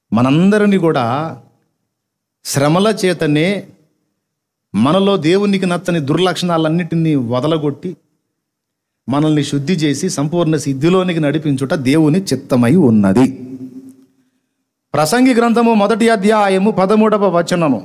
మనందరినీ కూడా శ్రమల చేతనే మనలో దేవునికి నచ్చని దుర్లక్షణాలన్నిటినీ వదలగొట్టి మనల్ని శుద్ధి చేసి సంపూర్ణ సిద్ధిలోనికి నడిపించుట దేవుని చిత్తమై ఉన్నది ప్రసంగి గ్రంథము మొదటి అధ్యాయము పదమూడవ వచనము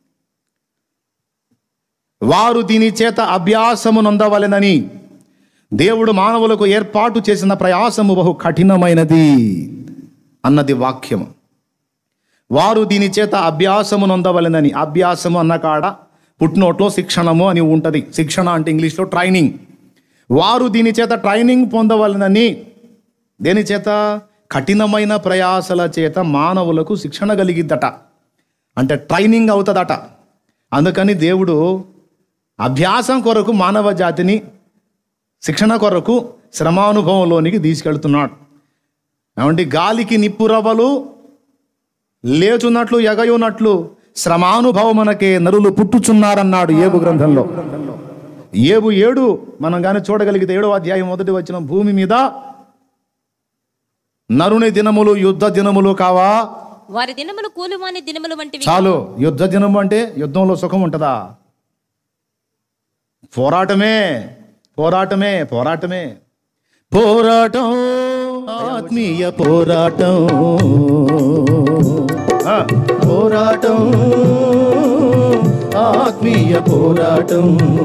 వారు దీని చేత అభ్యాసము నొందవలెనని దేవుడు మానవులకు ఏర్పాటు చేసిన ప్రయాసము బహు కఠినమైనది అన్నది వాక్యము వారు దీని చేత అభ్యాసము నొందవలెనని అభ్యాసము అన్న కాడ పుట్టినోట్లో శిక్షణము అని ఉంటుంది శిక్షణ అంటే ఇంగ్లీష్లో ట్రైనింగ్ వారు దీని చేత ట్రైనింగ్ పొందవలనని దేని చేత కఠినమైన ప్రయాసల చేత మానవులకు శిక్షణ కలిగిద్దట అంటే ట్రైనింగ్ అవుతుందట అందుకని దేవుడు అభ్యాసం కొరకు మానవ జాతిని శిక్షణ కొరకు శ్రమానుభవంలోనికి తీసుకెళ్తున్నాడు ఏమంటే గాలికి నిప్పురవ్వలు లేచున్నట్లు ఎగయున్నట్లు శ్రమానుభవమునకే నరులు పుట్టుచున్నారన్నాడు ఏబు గ్రంథంలో ఏబు ఏడు మనం కానీ చూడగలిగితే ఏడో అధ్యాయం మొదటి వచ్చిన భూమి మీద నరుని దినములు యుద్ధ దినములు కావా వారి దినములు కూలివాని దినములు వంటివి చాలు యుద్ధ దినం అంటే యుద్ధంలో సుఖం ఉంటుందా పోరాటమే పోరాటమే పోరాటమే పోరాటం ఆత్మీయ పోరాటం ఆ, పోరాటం ఆత్మీయ పోరాటం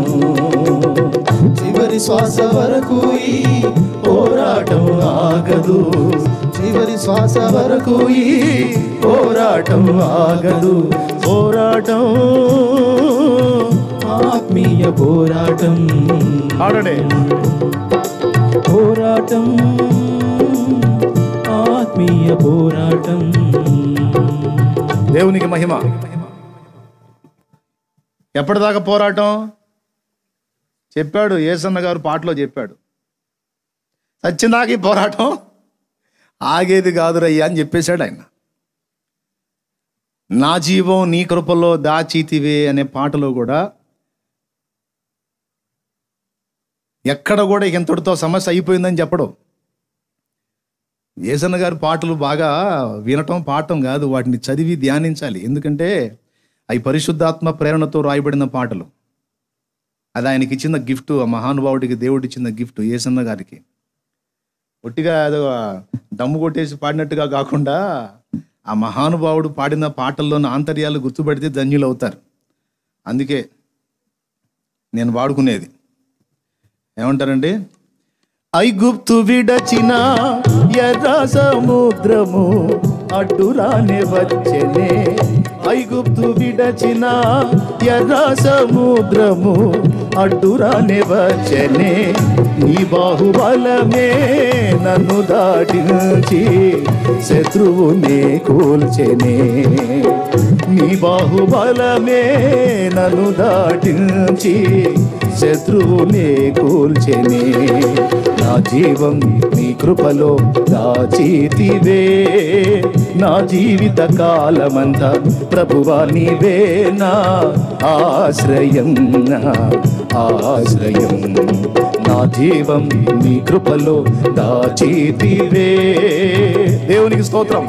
చివరి శ్వాస వరకు ఈ పోరాటం ఆగదు చివరి శ్వాస వరకు ఈ పోరాటం ఆగదు పోరాటం ఆత్మీయ పోరాటం ఆడడే పోరాటం ఆత్మీయ పోరాటం దేవునికి మహిమ ఎప్పటిదాకా పోరాటం చెప్పాడు ఏసన్న గారు పాటలో చెప్పాడు సచ్చిందాక ఈ పోరాటం ఆగేది కాదురయ్యా అని చెప్పేశాడు ఆయన నా జీవం నీ కృపలో దాచీతివే అనే పాటలో కూడా ఎక్కడ కూడా ఎంతటితో సమస్య అయిపోయిందని చెప్పడం ఏసన్న గారి పాటలు బాగా వినటం పాడటం కాదు వాటిని చదివి ధ్యానించాలి ఎందుకంటే అవి పరిశుద్ధాత్మ ప్రేరణతో రాయబడిన పాటలు అది ఆయనకి ఇచ్చిన గిఫ్ట్ ఆ మహానుభావుడికి దేవుడు ఇచ్చిన గిఫ్ట్ ఏసన్న గారికి ఒట్టిగా ఏదో దమ్ము కొట్టేసి పాడినట్టుగా కాకుండా ఆ మహానుభావుడు పాడిన పాటల్లోని ఆంతర్యాలు గుర్తుపడితే ధన్యులు అవుతారు అందుకే నేను వాడుకునేది ఏమంటారండి ఐగుప్తు విడచిన ఎర్ర సముద్రము అడ్డురానే వచ్చెనే ఐగుప్తు విడచిన ఎర్ర సముద్రము అడ్డురానే వచ్చెనే నీ బాహుబలమే నన్ను దాటించి శత్రువునే కూల్చెనే నీ బాహుబలమే నన్ను దాటించి శత్రువునే కూల్చెనే నా జీవం నీ కృపలో దాచితివే నా జీవిత కాలమంతా ప్రభువా నీవే నా ఆశ్రయం నా ఆశ్రయం నా జీవం నీ కృపలో దాచితివే దేవునికి స్తోత్రం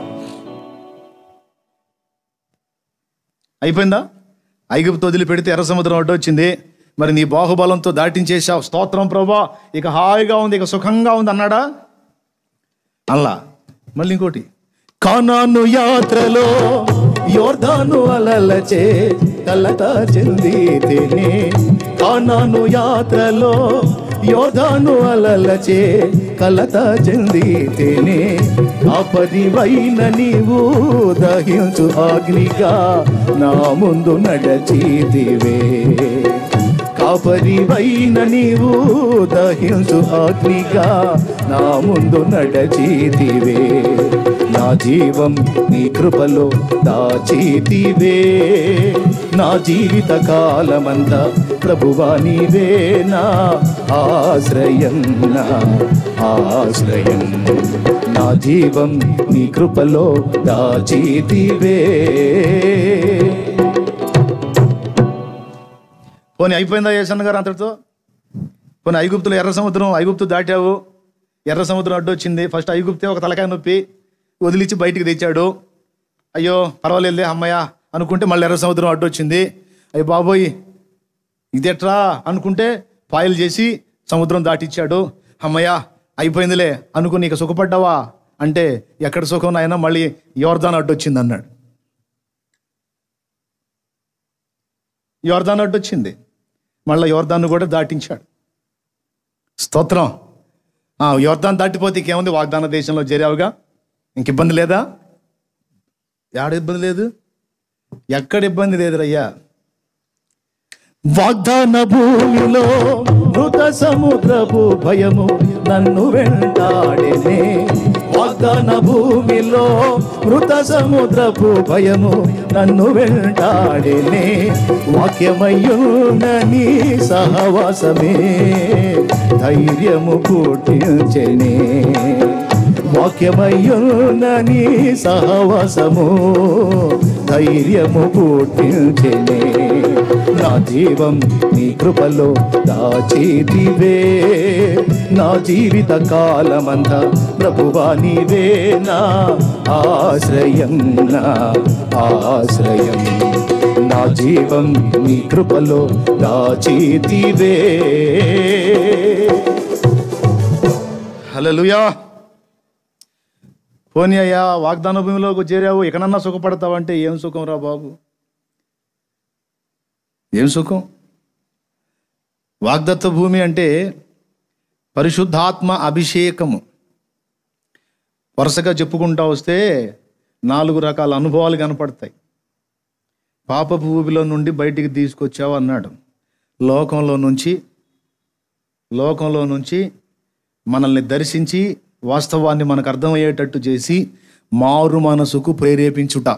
అయిపోయిందా ఐగుప్తు వదిలిపెడితే ఎర్ర సముద్రం అడ్డు వచ్చింది మరి నీ బాహుబలంతో దాటించేశావు స్తోత్రం ప్రభా ఇక హాయిగా ఉంది ఇక సుఖంగా ఉంది అన్నాడా అల్లా మళ్ళీ ఇంకోటి కానాను యాత్రలో యోర్ధాను అలలచే కలత చెందితేనే కానాను యాత్రలో యోర్ధాను అలలచే కలత చెందితేనే ఆపదివైన నీవు దహించు అగ్నిగా నా ముందు నడచితివే కాపరివైన నీవు దహించు అగ్నిగా నా ముందు నడచితివే నా జీవం నీ కృపలో దాచితివే నా జీవిత కాలమంతా ప్రభువా నీవే నా ఆశ్రయం నా ఆశ్రయం నా జీవం నీ కృపలో దాచితివే పోనీ అయిపోయిందా యేసన్న గారు అంతటితో పోనీ ఐగుప్తులో ఎర్ర సముద్రం ఐగుప్తు దాటావు ఎర్ర సముద్రం అడ్డు వచ్చింది ఫస్ట్ ఐగుప్తే ఒక తలకాయ నొప్పి వదిలిచ్చి బయటికి తెచ్చాడు అయ్యో పర్వాలేదులే అమ్మయ్య అనుకుంటే మళ్ళీ ఎర్ర సముద్రం అడ్డు వచ్చింది అయ్యో బాబోయ్ ఇదెట్రా అనుకుంటే పాయలు చేసి సముద్రం దాటిచ్చాడు అమ్మయ్య అయిపోయిందిలే అనుకుని ఇక సుఖపడ్డావా అంటే ఎక్కడ సుఖం నాయనా మళ్ళీ యోర్దాన్ అడ్డు వచ్చింది అన్నాడు యోర్దాన్ అడ్డు వచ్చింది మళ్ళీ యోర్దాన్ని కూడా దాటించాడు స్తోత్రం ఆ, యోర్దాన్ దాటిపోతే ఇంకేముంది వాగ్దాన దేశంలో చేరావుగా ఇంక ఇబ్బంది లేదా ఎక్కడ ఇబ్బంది లేదు ఎక్కడ ఇబ్బంది లేదు రయ్యా వాగ్దాన భూమిలో మృత సముద్రపు భయము నన్ను వెంటాడేనే వాగ్దాన భూమిలో మృత సముద్రపు భయము నన్ను వెంటాడేనే వాక్యమయ్యున్న నీ సహవాసమే ధైర్యము పుట్టించెనే వాక్యమయ్యున్న నీ సహవాసము ధైర్యము పుట్టించెనే నా జీవం నీ కృపలో దాచితివే నా జీవిత కాలమంతా ప్రభువా నీవే నా ఆశ్రయం నా ఆశ్రయం నా జీవం నీ కృపలో దాచితివే హల్లెలూయా పోనీ అయ్యా వాగ్దాన భూమిలోకి చేరావు ఎక్కడన్నా సుఖపడతావంటే ఏం సుఖం రా బాబు ఏం సుఖం వాగ్దత్త భూమి అంటే పరిశుద్ధాత్మ అభిషేకము వరుసగా చెప్పుకుంటా వస్తే నాలుగు రకాల అనుభవాలు కనపడతాయి పాపపు ఊబిలో నుండి బయటికి తీసుకొచ్చావు అన్నాడు లోకంలో నుంచి లోకంలో నుంచి మనల్ని దర్శించి వాస్తవాన్ని మనకు అర్థమయ్యేటట్టు చేసి మారు మనసుకు ప్రేరేపించుట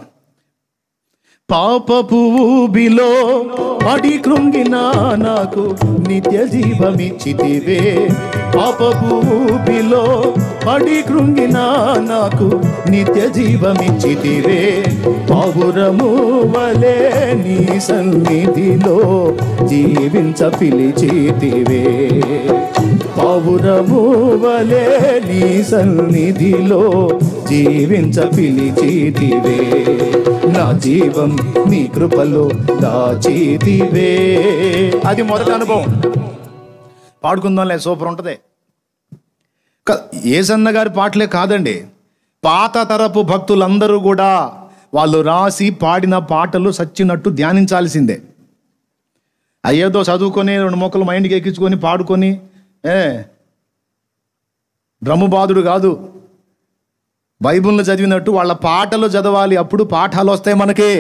పాపపు ఊబిలో పడి కృంగిన నాకు నిత్య జీవమిచ్చితివే పాపపు ఊబిలో పడి కృంగిన నాకు నిత్య జీవమిచ్చితివే పావురము వలే నీ సన్నిధిలో జీవించ పిలిచితివే పావురము వలే నీ సన్నిధిలో జీవించ పిలిచితివే నా జీవం నీ కృపలో దాచితివే అది మొదటి అనుభవం పాడుకుందాంలే సూపర్ ఉంటుంది క- ఏసన్న గారి పాటలే కాదండి పాత తరపు భక్తులందరూ కూడా వాళ్ళు రాసి పాడిన పాటలు సచ్చినట్టు ధ్యానించాల్సిందే అయ్యేదో చదువుకొని రెండు మొక్కలు మైండ్కి ఎక్కించుకొని పాడుకొని ఏ బ్రహ్మబాదుడు కాదు బైబిల్ను చదివినట్టు వాళ్ళ పాటలు చదవాలి అప్పుడు పాఠాలు వస్తాయి మనకి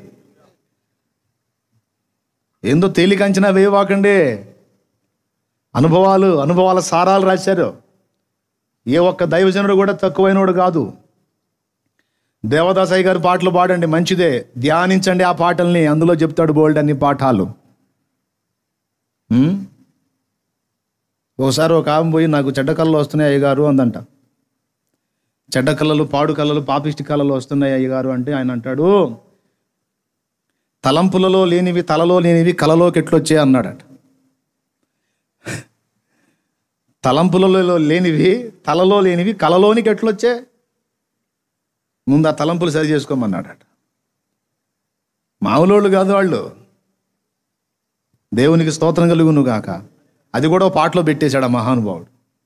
ఏందో తేలిక అంచనా వేయవాకండి అనుభవాలు అనుభవాల సారాలు రాశారు ఏ ఒక్క దైవజనుడు కూడా తక్కువైనోడు కాదు దేవదాసయ్య గారి పాటలు పాడండి మంచిదే ధ్యానించండి ఆ పాటల్ని అందులో చెప్తాడు బోల్డ్ అన్ని పాఠాలు ఉమ్? ఒకసారి ఒక ఆమె పోయి నాకు చెడ్డ కళలు వస్తున్నాయి అయ్యగారు అందంట చెడ్డ కళలు పాడు కళలు పాపిష్టి కళలు వస్తున్నాయి అయ్యగారు అంటే ఆయన అంటాడు తలంపులలో లేనివి తలలో లేనివి కలలోకి ఎట్లొచ్చాయి అన్నాడట తలంపులలో లేనివి తలలో లేనివి కలలోనికి ఎట్లొచ్చే ముందు ఆ తలంపులు సరి చేసుకోమన్నాడట మామూలోళ్ళు కాదు వాళ్ళు దేవునికి స్తోత్రం కలుగును గాక అది కూడా ఓ పాటలో పెట్టేశాడు ఆ మహానుభావుడు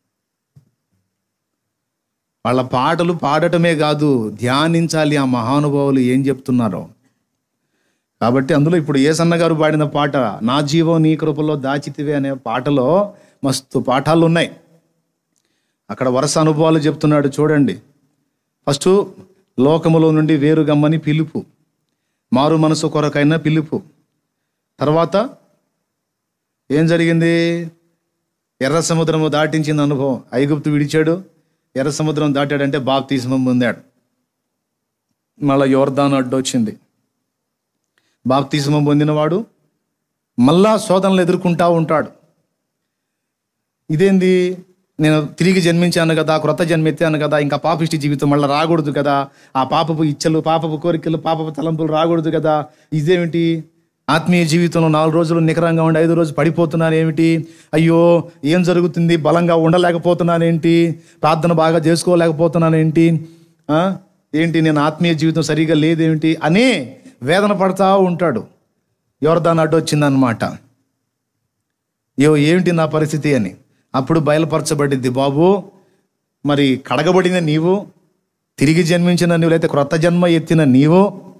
వాళ్ళ పాటలు పాడటమే కాదు ధ్యానించాలి ఆ మహానుభావులు ఏం చెప్తున్నారో కాబట్టి అందులో ఇప్పుడు ఏసన్న గారు పాడిన పాట నా జీవం నీ కృపలో దాచితివే అనే పాటలో మస్తు పాఠాలు ఉన్నాయి అక్కడ వరుస అనుభవాలు చెప్తున్నాడు చూడండి ఫస్ట్ లోకములో నుండి వేరుగమ్మని పిలుపు మారు మనసు కొరకైన పిలుపు తర్వాత ఏం జరిగింది ఎర్ర సముద్రము దాటించిన అనుభవం ఐగుప్తు విడిచాడు ఎర్ర సముద్రం దాటాడంటే బాప్తీస్మం పొందాడు మళ్ళా యోర్దాను అడ్డు వచ్చింది బాప్తిజమం పొందినవాడు మళ్ళా శోధనలు ఎదుర్కొంటా ఉంటాడు ఇదేంది నేను తిరిగి జన్మించాను కదా క్రొత్త జన్మెత్తాను కదా ఇంకా పాపిష్టి జీవితం మళ్ళీ రాకూడదు కదా ఆ పాపపు ఇచ్చలు పాపపు కోరికలు పాపపు తలంపులు రాకూడదు కదా ఇదేమిటి ఆత్మీయ జీవితంలో నాలుగు రోజులు నికరంగా ఉండి ఐదు రోజు పడిపోతున్నాను ఏమిటి అయ్యో ఏం జరుగుతుంది బలంగా ఉండలేకపోతున్నాను ఏంటి ప్రార్థన బాగా చేసుకోలేకపోతున్నాను ఏంటి ఆ? ఏంటి నేను ఆత్మీయ జీవితం సరిగా లేదేమిటి అని వేదన పడతా ఉంటాడు ఎవరిదాన్ని అడ్డు వచ్చిందనమాట యో ఏమిటి నా పరిస్థితి అని అప్పుడు బయలుపరచబడింది బాబు మరి కడగబడిన నీవు తిరిగి జన్మించిన నీవు లేకపోతే క్రొత్త జన్మ ఎత్తిన నీవు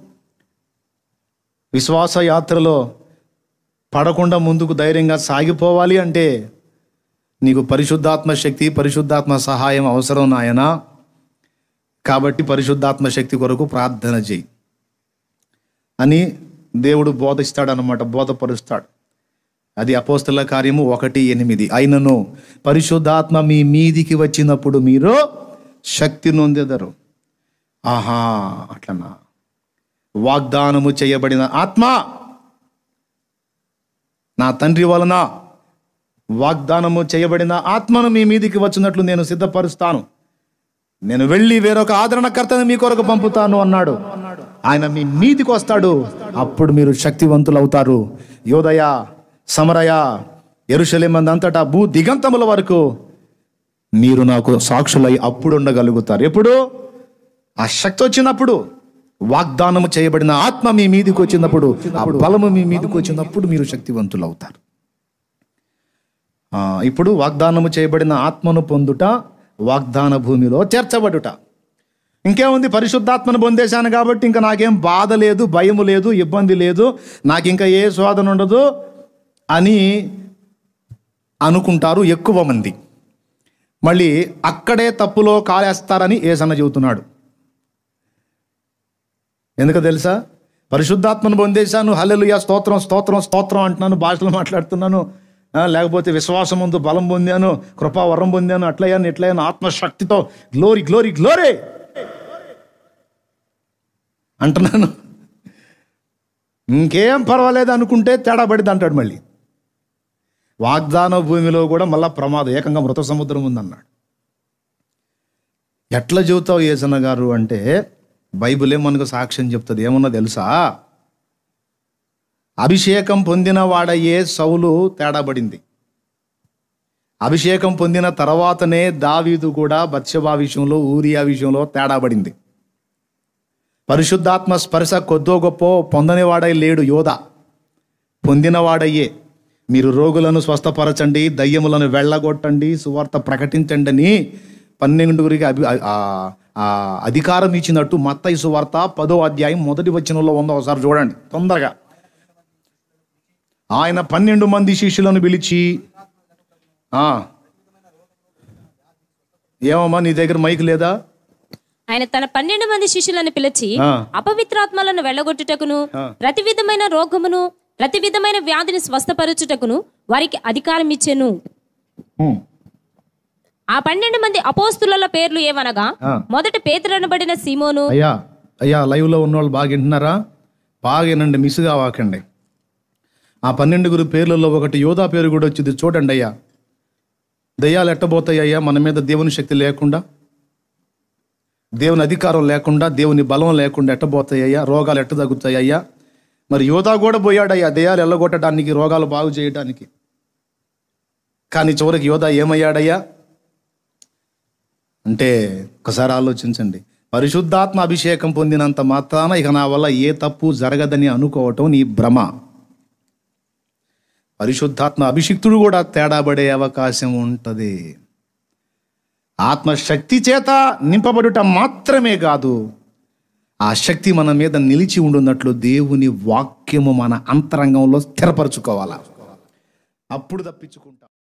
విశ్వాస యాత్రలో పడకుండా ముందుకు ధైర్యంగా సాగిపోవాలి అంటే నీకు పరిశుద్ధాత్మ శక్తి పరిశుద్ధాత్మ సహాయం అవసరం నాయనా కాబట్టి పరిశుద్ధాత్మ శక్తి కొరకు ప్రార్థన చేయి అని దేవుడు బోధిస్తాడనమాట బోధపరుస్తాడు అది అపోస్తల కార్యము ఒకటి ఎనిమిది అయినను పరిశుద్ధాత్మ మీ మీదికి వచ్చినప్పుడు మీరు శక్తి నొందెదరు ఆహా అట్లనా వాగ్దానము చేయబడిన ఆత్మ నా తండ్రి వలన వాగ్దానము చేయబడిన ఆత్మను మీ మీదికి వచ్చినట్లు నేను సిద్ధపరుస్తాను నేను వెళ్ళి వేరొక ఆదరణకర్తను మీ కొరకు పంపుతాను అన్నాడు ఆయన మీ మీదికి వస్తాడు అప్పుడు మీరు శక్తివంతులు అవుతారు యోదయ సమరయ ఎరుషలేమందంతటా భూ దిగంతముల వరకు మీరు నాకు సాక్షులై అప్పుడు ఉండగలుగుతారు ఎప్పుడు ఆ శక్తి వచ్చినప్పుడు వాగ్దానము చేయబడిన ఆత్మ మీ మీదికి వచ్చినప్పుడు ఆ బలము మీ మీదికి వచ్చినప్పుడు మీరు శక్తివంతులు అవుతారు ఆ, ఇప్పుడు వాగ్దానము చేయబడిన ఆత్మను పొందుట వాగ్దాన భూమిలో చేర్చబడుట ఇంకేముంది పరిశుద్ధాత్మను పొందేశాను కాబట్టి ఇంకా నాకేం బాధ లేదు భయము లేదు ఇబ్బంది లేదు నాకు ఇంకా ఏ శోధన ఉండదు అని అనుకుంటారు ఎక్కువ మంది మళ్ళీ అక్కడే తప్పులో కాలేస్తారని ఏసన్న చెబుతున్నాడు ఎందుకు తెలుసా పరిశుద్ధాత్మను పొందేశాను హల్లెలూయా స్తోత్రం స్తోత్రం స్తోత్రం అంటున్నాను భాషలో మాట్లాడుతున్నాను ఆ, లేకపోతే విశ్వాసం ముందు బలం పొందాను కృపా వరం పొందాను అట్లయ్యాను ఇట్లయ్యాను ఆత్మశక్తితో గ్లోరీ గ్లోరీ గ్లోరీ అంటున్నాను ఇంకేం పర్వాలేదు అనుకుంటే తేడా పడిద్ది అంటాడు మళ్ళీ వాగ్దాన భూమిలో కూడా మళ్ళా ప్రమాదం ఏకంగా మృత సముద్రం ఉందన్నాడు ఎట్లా చెబుతావు ఏసన్న గారు అంటే బైబిలే మనకు సాక్ష్యం చెప్తుంది ఏమన్నా తెలుసా అభిషేకం పొందిన వాడయ్యే సౌలు తేడాబడింది అభిషేకం పొందిన తర్వాతనే దావీదు కూడా బత్సబా విషయంలో ఊరియా విషయంలో తేడాబడింది పరిశుద్ధాత్మ స్పర్శ కొద్దో గొప్ప పొందనివాడై లేడు యోధ పొందినవాడయ్యే మీరు రోగులను స్వస్థపరచండి దయ్యములను వెళ్ళగొట్టండి సువార్త ప్రకటించండి అని పన్నెండుగురికి అభి ఆ- ఆ అధికారం ఇచ్చినట్టు మత్తయి సువార్త పదో అధ్యాయం మొదటి వచనంలో ఉందో ఒకసారి చూడండి తొందరగా ఆయన పన్నెండు మంది శిష్యులను పిలిచి ఆ, ఏమమ్మా నీ దగ్గర మైక్ లేదా ఆయన తన పన్నెండు మంది శిష్యులను పిలిచి ఆ. అపవిత్రాత్మలను వెళ్ళగొట్టుటకును ప్రతి విధమైన రోగమును ప్రతి విధమైన వ్యాధిని స్వస్థపరచుటకును వారికి అధికారం ఇచ్చెను హ్మ్. ఆ పన్నెండు మంది అపోస్తుల పేర్లు ఏవనగా ఆ. మొదట పేతురనబడిన సీమోను అయ్యా అయ్యా లైవ్లో ఉన్నవాళ్ళు బాగా వింటున్నారా బాగా వినండి మిస్ కావాకండి ఆ పన్నెండుగురు పేర్లలో ఒకటి యోధా పేరు కూడా వచ్చింది చూడండి అయ్యా దయ్యాలు ఎట్టబోతాయి అయ్యా మన మీద దేవుని శక్తి లేకుండా దేవుని అధికారం లేకుండా దేవుని బలం లేకుండా ఎట్టబోతాయి అయ్యా రోగాలు ఎట్ట తగ్గుతాయి అయ్యా మరి యోధా కూడా పోయాడయ్యా దయ్యాలు ఎల్లగొట్టడానికి రోగాలు బాగు చేయడానికి కానీ చివరికి యోధా ఏమయ్యాడయ్యా అంటే ఒకసారి ఆలోచించండి పరిశుద్ధాత్మ అభిషేకం పొందినంత మాత్రాన ఇక నా వల్ల ఏ తప్పు జరగదని అనుకోవటం నీ భ్రమ పరిశుద్ధాత్మ అభిషిక్తుడు కూడా తేడాబడే అవకాశం ఉంటుంది ఆత్మశక్తి చేత నింపబడుట మాత్రమే కాదు ఆ శక్తి మన మీద నిలిచి ఉండున్నట్లు దేవుని వాక్యము మన అంతరంగంలో స్థిరపరచుకోవాలా అప్పుడు తప్పించుకుంటాం